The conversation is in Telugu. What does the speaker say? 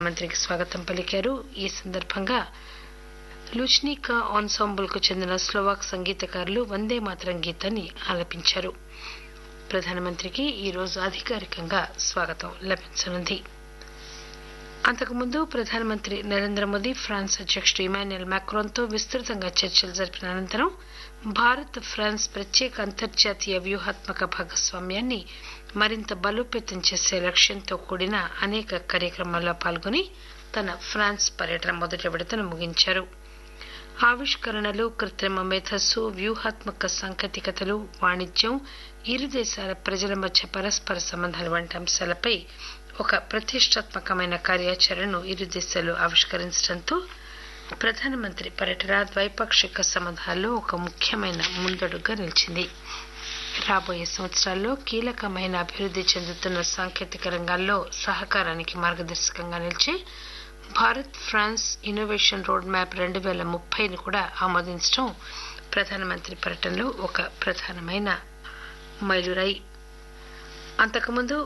ప్రధానమంత్రికి స్వాగతం పలికారు ఈ సందర్భంగా లుచ్నికా ఆన్సాంబుల్ కు చెందిన స్లోవాక్ సంగీతకారులు వందే మాతరం గీతాన్ని ఆలపించారు ప్రధానమంత్రికి ఈరోజు అధికారికంగా స్వాగతం లభించనుంది అంతకుముందు ప్రధానమంత్రి నరేంద్ర మోదీ ఫ్రాన్స్ అధ్యక్షుడు ఇమాన్యుయల్ మ్యాక్రోన్తో విస్తృతంగా చర్చలు జరిపిన అనంతరం భారత్ ఫ్రాన్స్ ప్రత్యేక అంతర్జాతీయ వ్యూహాత్మక భాగస్వామ్యాన్ని మరింత బలోపేతం చేసే లక్ష్యంతో కూడిన అనేక కార్యక్రమాల్లో పాల్గొని తన ఫ్రాన్స్ పర్యటన మొదటి విడతను ముగించారు ఆవిష్కరణలు కృత్రిమ మేధస్సు వ్యూహాత్మక సాంకేతికతలు వాణిజ్యం ఇరు దేశాల ప్రజల మధ్య పరస్పర సంబంధాలు వంటి అంశాలపై ఒక ప్రతిష్టాత్మకమైన కార్యాచరణను ఇరు దేశాలు ఆవిష్కరించడంతో ప్రధానమంత్రి పర్యటన ద్వైపాక్షిక సంబంధాల్లో ఒక ముఖ్యమైన ముందడుగా నిలిచింది రాబోయే సంవత్సరాల్లో కీలకమైన అభివృద్ధి చెందుతున్న సాంకేతిక రంగాల్లో సహకారానికి మార్గదర్శకంగా నిలిచే Bharat France innovation road map రెండు వేల ముప్పైని కూడా ఆమోదించడం ప్రధానమంత్రి పర్యటనలో ఒక ప్రధానమైన మైలురాయి అంతకుముందు